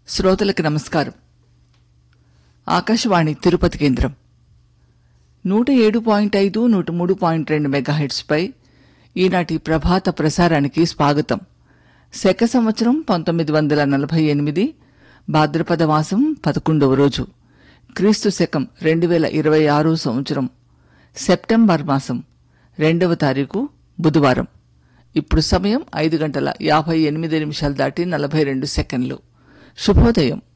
శ్రోతలకు నమస్కారం ఆకాశవాణి తిరుపతి కేంద్రం నూట ఏడు పాయింట్ ఐదు నూట మూడు పాయింట్ రెండు మెగాహెట్స్పై ఈనాటి ప్రభాత ప్రసారానికి స్వాగతం శక సంవత్సరం పంతొమ్మిది వందల నలభై ఎనిమిది భాద్రపద మాసం పదకొండవ రోజు క్రీస్తు శకం రెండు వేల ఇరవై ఆరు సంవత్సరం సెప్టెంబర్ మాసం రెండవ తారీఖు బుధవారం ఇప్పుడు సమయం ఐదు గంటల యాభై ఎనిమిది నిమిషాలు దాటి నలభై రెండు సెకండ్లు శుభోదయం